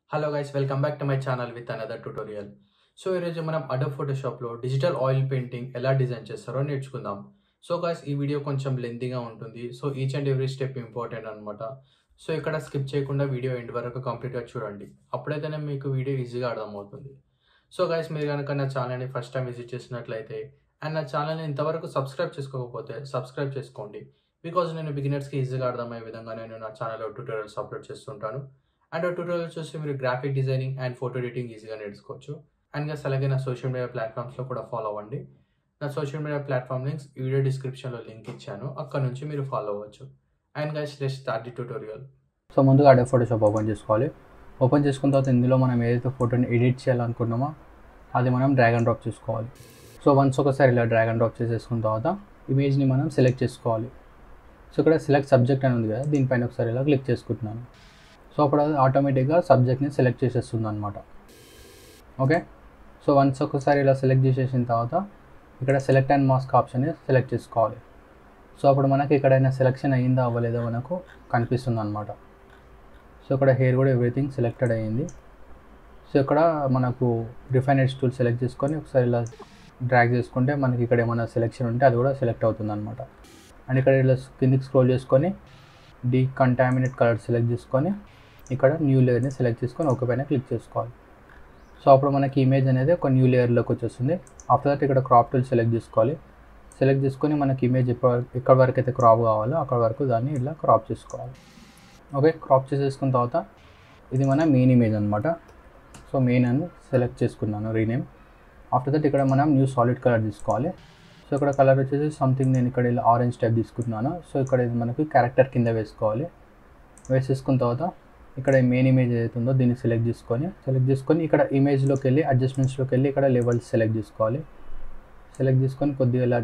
hello guys welcome back to my channel with another tutorial so ఈరోజు మనం Adobe ఫోటోషాప్లో digital oil painting ఎలా design చేస్తారో నేర్చుకుందాం సో గైస్ ఈ వీడియో కొంచెం లెంతీగా ఉంటుంది so each and every step important అనమాట సో ఇక్కడ స్కిప్ చేయకుండా వీడియో ఎండ్ వరకు కంప్లీట్గా చూడండి అప్పుడైతేనే మీకు వీడియో ఈజీగా అర్థమవుతుంది సో గైస్ మీరు కనుక నా ఛానల్ని ఫస్ట్ టైం విజిట్ చేసినట్లయితే అండ్ నా ఛానల్ని ఇంతవరకు సబ్స్క్రైబ్ చేసుకోకపోతే సబ్స్క్రైబ్ చేసుకోండి బికాజ్ నేను బిగినర్స్కి ఈజీగా అర్థమయ్యే విధంగా నేను నా ఛానల్లో ట్యూటోరియల్స్ అప్లోడ్ చేస్తుంటాను అండ్ ఆ ట్యూటోరియల్ చూసి మీరు graphic designing and photo editing ఈజీగా నేర్చుకోవచ్చు అండ్ గస్ అలాగే నా సోషల్ మీడియా ప్లాట్ఫామ్స్లో కూడా ఫాలో అవ్వండి నా సోషల్ మీడియా ప్లాట్ఫామ్ లింక్స్ ఈ వీడియో డిస్క్రిప్షన్లో లింక్ ఇచ్చాను అక్కడ నుంచి మీరు ఫాలో అవ్వచ్చు and guys let start the tutorial so ముందుగా అడే ఫోటోషాప్ ఓపెన్ చేసుకోవాలి ఓపెన్ చేసుకున్న తర్వాత ఇందులో మనం ఏదైతే ఫోటోని ఎడిట్ చేయాలనుకున్నామో అది మనం డ్రాగ్ అండ్ డ్రాప్ చేసుకోవాలి సో వన్స్ ఒకసారి ఇలా డ్రాగ్ అండ్ డ్రాప్ చేసేసుకున్న తర్వాత ఇమేజ్ని మనం సెలెక్ట్ చేసుకోవాలి సో ఇక్కడ సెలెక్ట్ సబ్జెక్ట్ అని ఉంది కదా దీనిపైన ఒకసారి ఇలా క్లిక్ చేసుకుంటున్నాను సో అప్పుడు అది ఆటోమేటిక్గా సబ్జెక్ట్ని సెలెక్ట్ చేసేస్తుంది అనమాట ఓకే సో వన్స్ ఒకసారి ఇలా సెలెక్ట్ చేసేసిన తర్వాత ఇక్కడ సెలెక్ట్ అండ్ మాస్క్ ఆప్షన్ని సెలెక్ట్ చేసుకోవాలి సో అప్పుడు మనకి ఎక్కడైనా సెలెక్షన్ అయ్యిందా అవ్వలేదో మనకు కనిపిస్తుంది అనమాట సో ఇక్కడ హెయిర్ కూడా ఎవ్రీథింగ్ సెలెక్టెడ్ అయ్యింది సో ఇక్కడ మనకు రిఫైనెడ్ టూల్ సెలెక్ట్ చేసుకొని ఒకసారి ఇలా డ్రాగ్ చేసుకుంటే మనకి ఇక్కడ ఏమైనా సెలెక్షన్ ఉంటే అది కూడా సెలెక్ట్ అవుతుంది అనమాట అండ్ ఇక్కడ ఇలా కిందికి స్క్రోల్ చేసుకొని డీ కంటామినేట్ కలర్ సెలెక్ట్ చేసుకొని ఇక్కడ న్యూ లేయర్ని సెలెక్ట్ చేసుకొని ఒక పైన క్లిక్ చేసుకోవాలి సో అప్పుడు మనకి ఇమేజ్ అనేది ఒక న్యూ లేయర్లోకి వచ్చేస్తుంది ఆఫ్టర్ దట్ ఇక్కడ క్రాప్ టూల్ సెలెక్ట్ చేసుకోవాలి సెలెక్ట్ చేసుకొని మనకి ఇమేజ్ ఎక్కడ ఎక్కడి వరకు అయితే క్రాప్ కావాలో అక్కడ వరకు దాన్ని ఇలా క్రాప్ చేసుకోవాలి ఓకే క్రాప్ చేసేసుకున్న తర్వాత ఇది మన మెయిన్ ఇమేజ్ అనమాట సో మెయిన్ అని సెలెక్ట్ చేసుకున్నాను రీనేమ్ ఆఫ్టర్ దట్ ఇక్కడ మనం న్యూ సాలిడ్ కలర్ తీసుకోవాలి సో ఇక్కడ కలర్ వచ్చేసి సంథింగ్ నేను ఇక్కడ ఇలా ఆరెంజ్ టైప్ తీసుకుంటున్నాను సో ఇక్కడ ఇది మనకి క్యారెక్టర్ కింద వేసుకోవాలి వేసేసుకున్న తర్వాత ఇక్కడ మెయిన్ ఇమేజ్ ఏదైతే ఉందో దీన్ని సెలెక్ట్ చేసుకొని సెలెక్ట్ చేసుకొని ఇక్కడ ఇమేజ్లోకి వెళ్ళి అడ్జస్ట్మెంట్స్లోకి వెళ్ళి ఇక్కడ లెవెల్స్ సెలెక్ట్ చేసుకోవాలి సెలెక్ట్ చేసుకొని కొద్దిగా ఇలా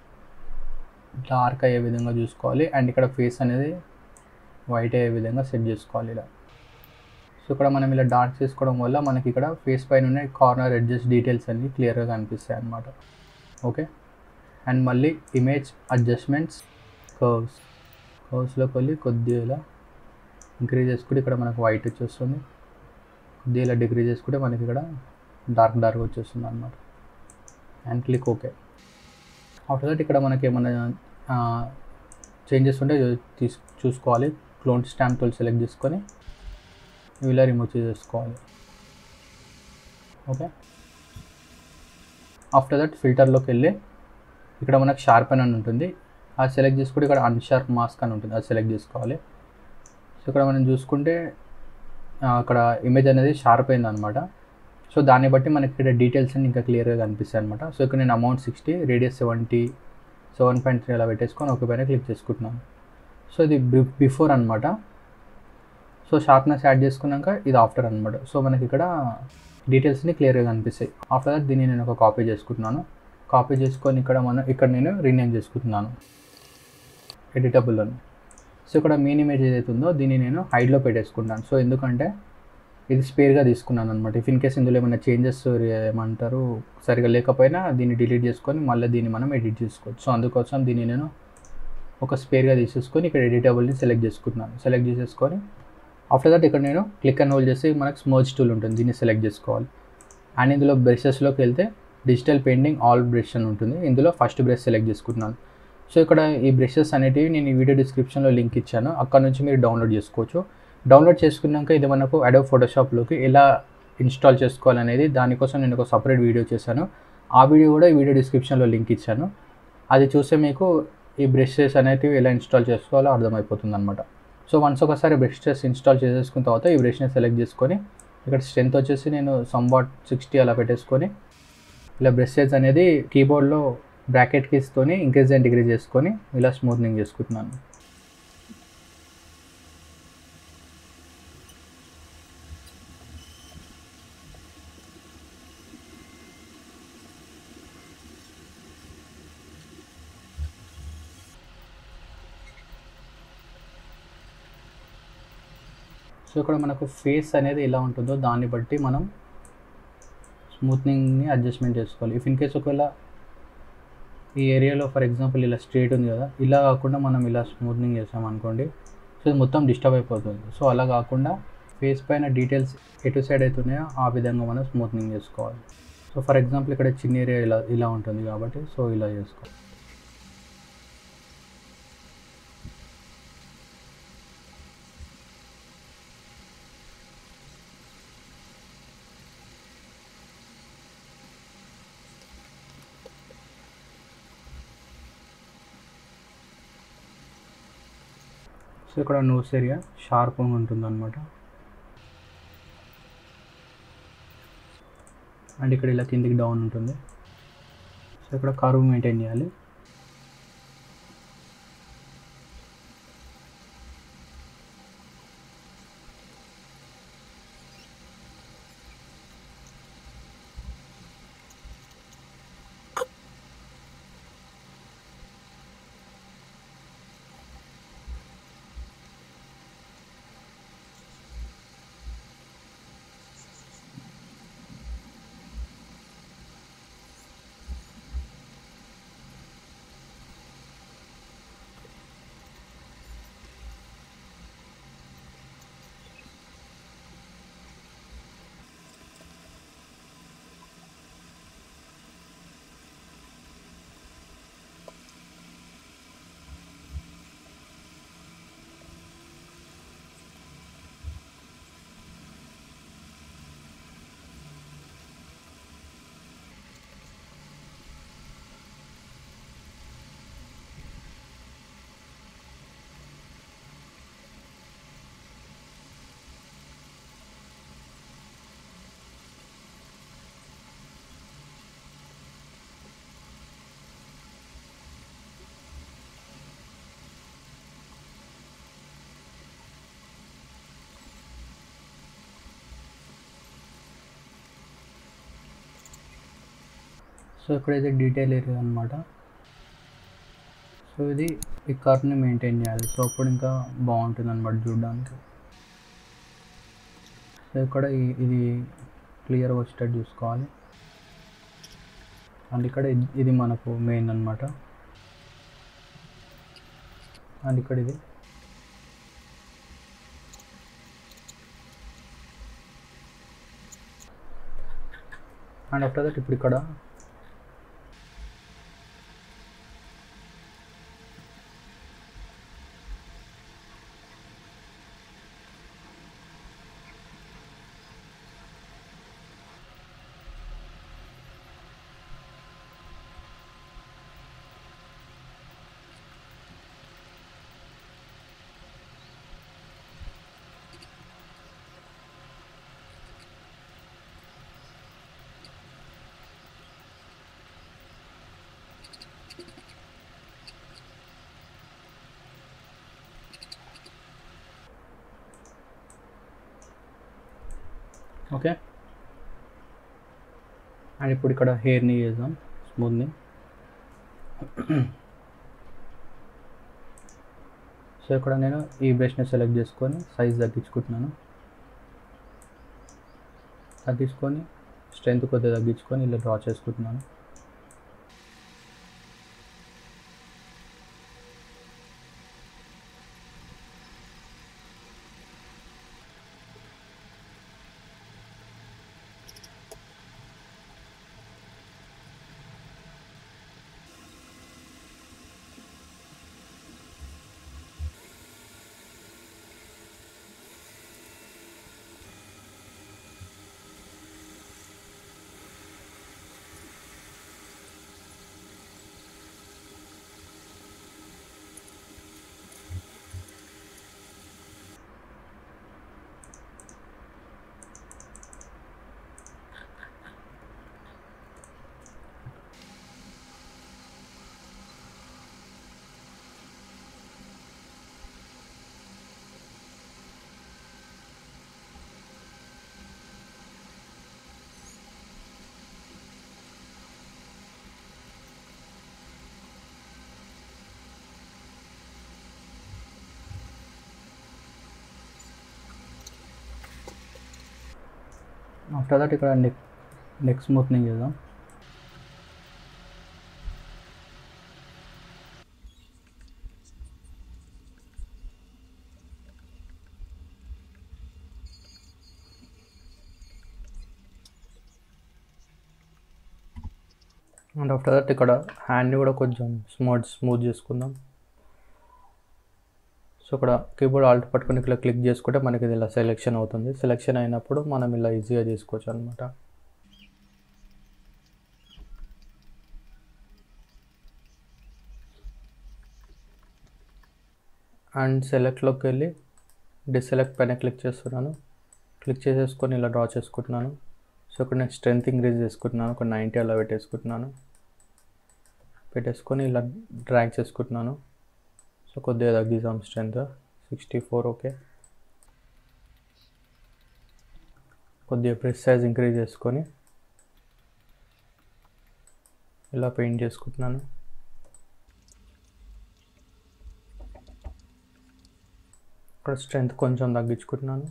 డార్క్ అయ్యే విధంగా చూసుకోవాలి అండ్ ఇక్కడ ఫేస్ అనేది వైట్ అయ్యే విధంగా సెట్ చేసుకోవాలి ఇలా సో ఇక్కడ మనం ఇలా డార్క్ చేసుకోవడం వల్ల మనకి ఇక్కడ ఫేస్ పైన ఉన్న కార్నర్ ఎడ్జెస్ డీటెయిల్స్ అన్ని క్లియర్గా కనిపిస్తాయి అన్నమాట ఓకే అండ్ మళ్ళీ ఇమేజ్ అడ్జస్ట్మెంట్స్ కర్వ్స్ కర్వ్స్లోకి వెళ్ళి కొద్దిగా ఇలా ఇంక్రీజ్ చేసుకుంటే ఇక్కడ మనకు వైట్ వచ్చేస్తుంది కొద్దిగా ఇలా డిగ్రీ చేసుకుంటే మనకి ఇక్కడ డార్క్ డార్క్ వచ్చేస్తుంది అనమాట and click okay after that ఇక్కడ మనకి ఏమైనా చేంజెస్ ఉంటే తీసు చూసుకోవాలి క్లోన్ స్టాంప్ టూల్ సెలెక్ట్ చేసుకొని ఇలా రిమూవ్ చేసేసుకోవాలి ఓకే ఆఫ్టర్ దట్ ఫిల్టర్లోకి వెళ్ళి ఇక్కడ మనకు షార్ప్ అని ఉంటుంది అది సెలెక్ట్ చేసుకుంటే ఇక్కడ అన్షార్ప్ మాస్క్ అని ఉంటుంది అది సెలెక్ట్ చేసుకోవాలి సో ఇక్కడ మనం చూసుకుంటే అక్కడ ఇమేజ్ అనేది షార్ప్ అయింది అనమాట సో దాన్ని బట్టి మనకి ఇక్కడ డీటెయిల్స్ అన్ని ఇంకా క్లియర్గా కనిపిస్తాయి అనమాట సో ఇక్కడ నేను amount sixty radius seventy seven point three అలా పెట్టేసుకొని ఒక పైన క్లిక్ చేసుకుంటున్నాను సో ఇది బిఫోర్ అనమాట సో షార్ప్నెస్ యాడ్ చేసుకున్నాక ఇది ఆఫ్టర్ అనమాట సో మనకి ఇక్కడ డీటెయిల్స్ని క్లియర్గా కనిపిస్తాయి ఆఫ్టర్ దట్ దీన్ని నేను ఒక కాపీ చేసుకుంటున్నాను కాపీ చేసుకొని ఇక్కడ మనం ఇక్కడ నేను రీనేమ్ చేసుకుంటున్నాను ఎడిటబుల్ అని సో ఇక్కడ మెయిన్ ఇమేజ్ ఏదైతే ఉందో దీన్ని నేను హైడ్లో పెట్టేసుకుంటాను సో ఎందుకంటే ఇది స్పేర్గా తీసుకున్నాను అనమాట ఇఫ్ ఇన్ కేస్ ఇందులో ఏమైనా చేంజెస్ ఏమంటారు సరిగా లేకపోయినా దీన్ని డిలీట్ చేసుకొని మళ్ళీ దీన్ని మనం ఎడిట్ చేసుకోవచ్చు సో అందుకోసం దీన్ని నేను ఒక స్పేర్గా తీసేసుకొని ఇక్కడ ఎడిటబుల్ని సెలెక్ట్ చేసుకుంటున్నాను సెలెక్ట్ చేసేసుకొని ఆఫ్టర్ దట్ ఇక్కడ నేను క్లిక్ అండ్ హోల్డ్ చేసి మనకు స్మర్జ్ టూల్ ఉంటుంది దీన్ని సెలెక్ట్ చేసుకోవాలి అండ్ ఇందులో బ్రషెస్లోకి వెళ్తే డిజిటల్ పెయింటింగ్ ఆల్ బ్రష్ అని ఉంటుంది ఇందులో ఫస్ట్ బ్రష్ సెలెక్ట్ చేసుకుంటున్నాను సో ఇక్కడ ఈ బ్రషెస్ అనేటివి నేను ఈ వీడియో డిస్క్రిప్షన్లో లింక్ ఇచ్చాను అక్కడ నుంచి మీరు డౌన్లోడ్ చేసుకోవచ్చు డౌన్లోడ్ చేసుకున్నాక ఇది మనకు అడోబ్ ఫోటోషాప్లోకి ఎలా ఇన్స్టాల్ చేసుకోవాలనేది దానికోసం నేను ఒక సపరేట్ వీడియో చేశాను ఆ వీడియో కూడా ఈ వీడియో డిస్క్రిప్షన్లో లింక్ ఇచ్చాను అది చూస్తే మీకు ఈ బ్రషెస్ అనేటివి ఎలా ఇన్స్టాల్ చేసుకోవాలో అర్థమైపోతుంది అనమాట సో వన్స్ ఒకసారి బ్రషెస్ ఇన్స్టాల్ చేసేసుకున్న తర్వాత ఈ బ్రష్ని సెలెక్ట్ చేసుకొని ఇక్కడ స్ట్రెంత్ వచ్చేసి నేను సంబాట్ సిక్స్టీ అలా పెట్టేసుకొని ఇలా బ్రషెస్ అనేది కీబోర్డ్లో బ్రాకెట్ కీస్తోని ఇంక్రీజ్ అండ్ డిగ్రీ చేసుకొని ఇలా స్మూత్నింగ్ చేసుకుంటున్నాను సో ఇక్కడ మనకు ఫేస్ అనేది ఎలా ఉంటుందో దాన్ని బట్టి మనం స్మూత్నింగ్ని అడ్జస్ట్మెంట్ చేసుకోవాలి ఇఫ్ ఇన్ కేస్ ఒకవేళ ఈ ఏరియాలో ఫర్ ఎగ్జాంపుల్ ఇలా స్ట్రేట్ ఉంది కదా ఇలా కాకుండా మనం ఇలా స్మూత్నింగ్ చేసామనుకోండి సో ఇది మొత్తం డిస్టర్బ్ అయిపోతుంది సో అలా కాకుండా ఫేస్ పైన డీటెయిల్స్ ఎటు సైడ్ అవుతున్నాయో ఆ విధంగా మనం స్మూత్నింగ్ చేసుకోవాలి సో ఫర్ ఎగ్జాంపుల్ ఇక్కడ చిన్న ఏరియా ఇలా ఇలా ఉంటుంది కాబట్టి సో ఇలా చేసుకోవాలి సో ఇక్కడ నోస్ ఏరియా షార్ప్గా ఉంటుంది అనమాట అండ్ ఇక్కడ ఇలా కిందికి డౌన్ ఉంటుంది సో ఇక్కడ కరువు మెయింటైన్ చేయాలి సో ఇక్కడైతే డీటెయిల్ ఏరియా అనమాట సో ఇది ఈ కర్వ్ని మెయింటైన్ చేయాలి సో అప్పుడు ఇంకా బాగుంటుంది అనమాట చూడడానికి సో ఇక్కడ ఈ- ఇది క్లియర్గా వచ్చేటట్టు చూసుకోవాలి అండ్ ఇక్కడ ఇది- ఇది మనకు మెయిన్ అనమాట అండ్ ఇక్కడ ఇది అండ్ ఆఫ్టర్ దట్ ఇప్పుడు ఇక్కడ ఓకే అండ్ ఇప్పుడు ఇక్కడ హెయిర్ని చేద్దాం స్మూత్ని సో ఇక్కడ నేను ఈ బ్రష్ని సెలెక్ట్ చేసుకొని సైజ్ తగ్గించుకుంటున్నాను తగ్గించుకొని స్ట్రెంత్ కొద్దిగా తగ్గించుకొని ఇలా డ్రా చేసుకుంటున్నాను ఆఫ్టర్ దట్ ఇక్కడ నెక్ నెక్ స్మూత్నింగ్ చేద్దాం అండ్ ఆఫ్టర్ దట్ ఇక్కడ హ్యాండ్ని కూడా కొంచెం స్మూత్ స్మూత్ చేసుకుందాం సో ఇక్కడ కీబోర్డ్ ఆల్ట్ పట్టుకొని ఇక్కడ క్లిక్ చేసుకుంటే మనకి ఇది ఇలా సెలెక్షన్ అవుతుంది సెలెక్షన్ అయినప్పుడు మనం ఇలా ఈజీగా చేసుకోవచ్చు అనమాట అండ్ సెలెక్ట్లోకి వెళ్ళి డిసెలెక్ట్ పైన క్లిక్ చేస్తున్నాను క్లిక్ చేసేసుకొని ఇలా డ్రా చేసుకుంటున్నాను సో ఇక్కడ నేను స్ట్రెంత్ ఇంక్రీజ్ చేసుకుంటున్నాను ఒక నైంటీ అలా పెట్టేసుకుంటున్నాను పెట్టేసుకొని ఇలా డ్రాగ్ చేసుకుంటున్నాను సో కొద్దిగా తగ్గిద్దాం స్ట్రెంత్ సిక్స్టీ ఫోర్ ఓకే కొద్దిగా ప్రెస్ సైజ్ ఇంక్రీజ్ చేసుకొని ఇలా పెయింట్ చేసుకుంటున్నాను ఇక్కడ స్ట్రెంత్ కొంచెం తగ్గించుకుంటున్నాను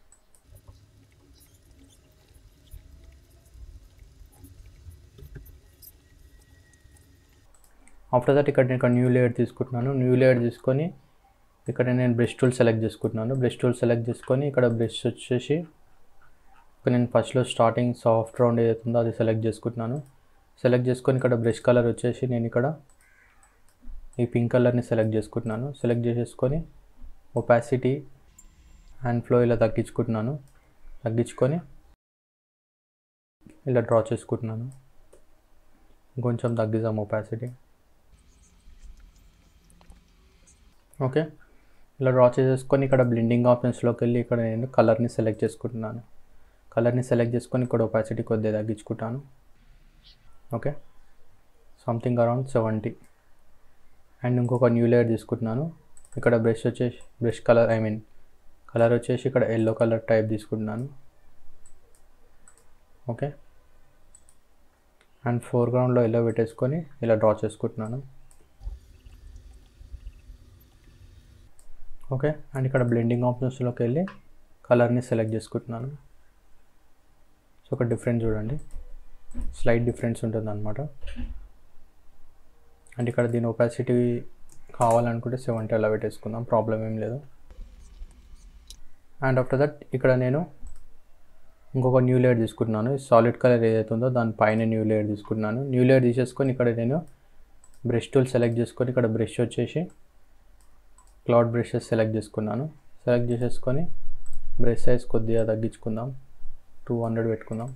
ఆఫ్టర్ దట్ ఇక్కడ నేను ఇక్కడ న్యూ లేయర్ తీసుకుంటున్నాను న్యూ లేయర్ తీసుకొని ఇక్కడ నేను బ్రష్ టూల్ సెలెక్ట్ చేసుకుంటున్నాను బ్రష్ టూల్ సెలెక్ట్ చేసుకొని ఇక్కడ బ్రష్ వచ్చేసి ఇక్కడ నేను ఫస్ట్లో స్టార్టింగ్ సాఫ్ట్ రౌండ్ ఏదైతే ఉందో అది సెలెక్ట్ చేసుకుంటున్నాను సెలెక్ట్ చేసుకొని ఇక్కడ బ్రష్ కలర్ వచ్చేసి నేను ఇక్కడ ఈ పింక్ కలర్ని సెలెక్ట్ చేసుకుంటున్నాను సెలెక్ట్ చేసేసుకొని ఒపాసిటీ అండ్ ఫ్లో ఇలా తగ్గించుకుంటున్నాను తగ్గించుకొని ఇలా డ్రా చేసుకుంటున్నాను కొంచెం తగ్గిద్దాం ఒపాసిటీ ఓకే ఇలా డ్రా చేసేసుకొని ఇక్కడ బ్లెండింగ్ ఆప్షన్స్లోకి వెళ్ళి ఇక్కడ నేను కలర్ని సెలెక్ట్ చేసుకుంటున్నాను కలర్ని సెలెక్ట్ చేసుకొని ఇక్కడ ఒపాసిటీ కొద్దిగా తగ్గించుకుంటాను okay something around seventy and ఇంకొక న్యూ లేయర్ తీసుకుంటున్నాను ఇక్కడ బ్రష్ వచ్చేసి brush colour I mean colour వచ్చేసి ఇక్కడ ఎల్లో కలర్ టైప్ తీసుకుంటున్నాను ఓకే అండ్ ఫోర్గ్రౌండ్లో ఎల్లో పెట్టేసుకొని ఇలా డ్రా చేసుకుంటున్నాను ఓకే అండ్ ఇక్కడ బ్లెండింగ్ ఆప్షన్స్లోకి వెళ్ళి కలర్ని సెలెక్ట్ చేసుకుంటున్నాను సో ఒక డిఫరెన్స్ చూడండి స్లైట్ డిఫరెన్స్ ఉంటుంది అనమాట అండ్ ఇక్కడ దీని ఒపాసిటీ కావాలనుకుంటే సెవెంటీ అలా పెట్టేసుకుందాం ప్రాబ్లం ఏం లేదు అండ్ ఆఫ్టర్ దట్ ఇక్కడ నేను ఇంకొక న్యూ లేయర్ తీసుకుంటున్నాను సాలిడ్ కలర్ ఏదైతే ఉందో దానిపైన న్యూ లేయర్ తీసుకుంటున్నాను న్యూ లేయర్ తీసేసుకొని ఇక్కడ నేను బ్రష్ టూల్ సెలెక్ట్ చేసుకొని ఇక్కడ బ్రష్ వచ్చేసి క్లౌడ్ బ్రషెస్ సెలెక్ట్ చేసుకున్నాను సెలెక్ట్ చేసేసుకొని బ్రష్ సైజ్ కొద్దిగా తగ్గించుకుందాం టూ హండ్రెడ్ పెట్టుకుందాం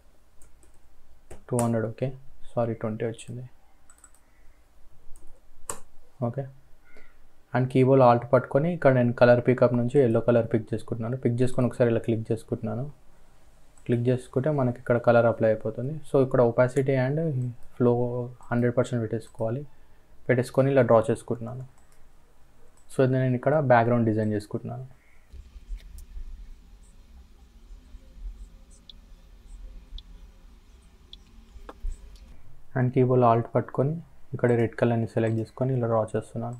two hundred okay sorry twenty వచ్చింది ఓకే అండ్ కీబోర్డ్ ఆల్ట్ పట్టుకొని ఇక్కడ నేను కలర్ పికప్ నుంచి ఎల్లో కలర్ పిక్ చేసుకుంటున్నాను పిక్ చేసుకొని ఒకసారి ఇలా క్లిక్ చేసుకుంటున్నాను క్లిక్ చేసుకుంటే మనకి ఇక్కడ కలర్ అప్లై అయిపోతుంది సో ఇక్కడ opacity and flow hundred percent పెట్టేసుకోవాలి పెట్టేసుకొని ఇలా డ్రా చేసుకుంటున్నాను సో నేను ఇక్కడ బ్యాక్గ్రౌండ్ డిజైన్ చేసుకుంటున్నాను అండ్ కీబోర్డ్ ఆల్ట్ పట్టుకొని ఇక్కడ రెడ్ కలర్ని సెలెక్ట్ చేసుకొని ఇలా డ్రా చేస్తున్నాను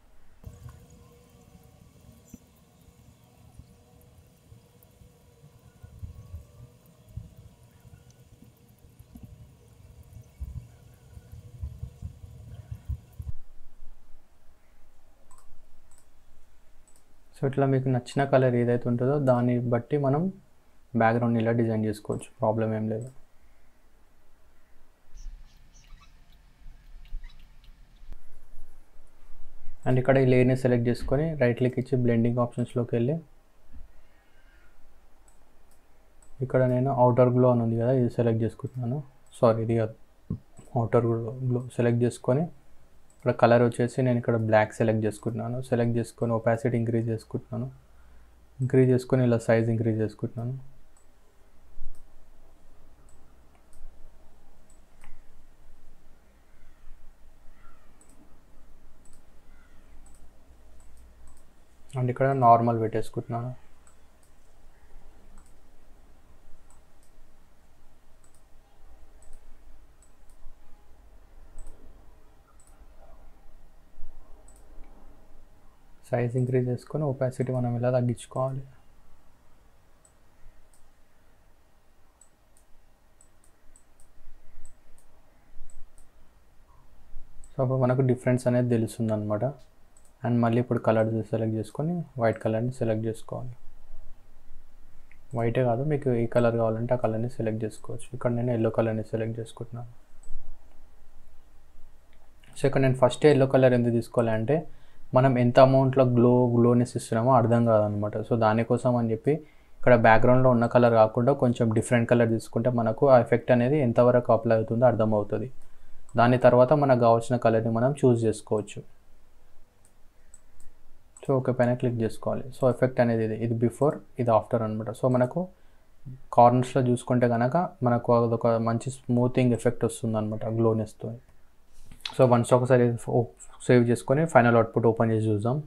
సో ఇట్లా మీకు నచ్చిన కలర్ ఏదైతే ఉంటుందో దాన్ని బట్టి మనం బ్యాక్గ్రౌండ్ ఇలా డిజైన్ చేసుకోవచ్చు ప్రాబ్లం ఏం లేదు అండ్ ఇక్కడ ఈ లేయర్ని సెలెక్ట్ చేసుకొని రైట్ క్లిక్ ఇచ్చి బ్లెండింగ్ ఆప్షన్స్లోకి వెళ్ళి ఇక్కడ నేను అవుటర్ గ్లో అని ఉంది కదా ఇది సెలెక్ట్ చేసుకుంటున్నాను సారీ ఇది కాదు అవుటర్ గ్లో గ్లో సెలెక్ట్ చేసుకొని ఇక్కడ కలర్ వచ్చేసి నేను ఇక్కడ బ్లాక్ సెలెక్ట్ చేసుకుంటున్నాను సెలెక్ట్ చేసుకొని ఒపాసిటీ ఇంక్రీజ్ చేసుకుంటున్నాను ఇంక్రీజ్ చేసుకొని ఇలా సైజ్ ఇంక్రీజ్ చేసుకుంటున్నాను అండ్ ఇక్కడ నార్మల్ పెట్టేసుకుంటున్నాను సైజ్ ఇంక్రీజ్ చేసుకొని ఒపాసిటీ మనం ఇలా తగ్గించుకోవాలి సో అప్పుడు మనకు డిఫరెన్స్ అనేది తెలుస్తుంది అనమాట అండ్ మళ్ళీ ఇప్పుడు కలర్ సెలెక్ట్ చేసుకొని వైట్ కలర్ని సెలెక్ట్ చేసుకోవాలి వైటే కాదు మీకు ఏ కలర్ కావాలంటే ఆ కలర్ని సెలెక్ట్ చేసుకోవచ్చు ఇక్కడ నేను ఎల్లో కలర్ని సెలెక్ట్ చేసుకుంటున్నాను సో ఇక్కడ నేను ఫస్ట్ ఎల్లో కలర్ ఎందుకు తీసుకోవాలంటే మనం ఎంత అమౌంట్లో గ్లో గ్లోనెస్ ఇస్తున్నామో అర్థం కాదనమాట సో దానికోసం అని చెప్పి ఇక్కడ బ్యాక్గ్రౌండ్లో ఉన్న కలర్ కాకుండా కొంచెం డిఫరెంట్ కలర్ తీసుకుంటే మనకు ఆ ఎఫెక్ట్ అనేది ఎంతవరకు అప్లై అవుతుందో అర్థమవుతుంది దాని తర్వాత మనకు కావాల్సిన కలర్ని మనం చూస్ చేసుకోవచ్చు సో ఓకే పైన క్లిక్ చేసుకోవాలి సో ఎఫెక్ట్ అనేది ఇది ఇది బిఫోర్ ఇది ఆఫ్టర్ అనమాట సో మనకు కార్నర్స్లో చూసుకుంటే కనుక మనకు అదొక మంచి స్మూతింగ్ ఎఫెక్ట్ వస్తుంది అనమాట గ్లోనెస్తో సో వన్స్ ఒకసారి సేవ్ చేసుకొని ఫైనల్ అవుట్పుట్ ఓపెన్ చేసి చూద్దాం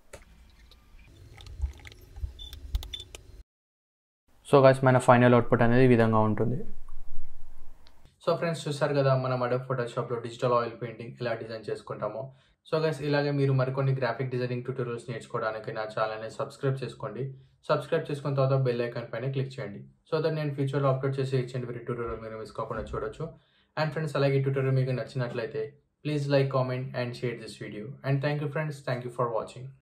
సో గాయస్ మన ఫైనల్ అవుట్పుట్ అనేది ఈ విధంగా ఉంటుంది సో ఫ్రెండ్స్ చూసారు కదా మనం అడబ్ ఫోటోషాప్లో డిజిటల్ ఆయిల్ పెయింటింగ్ ఎలా డిజైన్ చేసుకుంటామో సో గైస్ ఇలాగే మీరు మరికొన్ని గ్రాఫిక్ డిజైనింగ్ ట్యూటోరియల్స్ నేర్చుకోవడానికి నా ఛానల్ని సబ్స్క్రైబ్ చేసుకోండి సబ్స్క్రైబ్ చేసుకున్న తర్వాత బెల్ ఐకాన్ పైన క్లిక్ చేయండి సో దట్ నేను ఫ్యూచర్లో అప్లోడ్ చేసే ఇచ్చిన వీరి ట్యూటోరియల్ మీరు మిస్ కాకుండా చూడొచ్చు అండ్ ఫ్రెండ్స్ అలాగే ఈ ట్యూటోరియల్ మీకు నచ్చినట్లయితే please like comment and share this video and thank you friends thank you for watching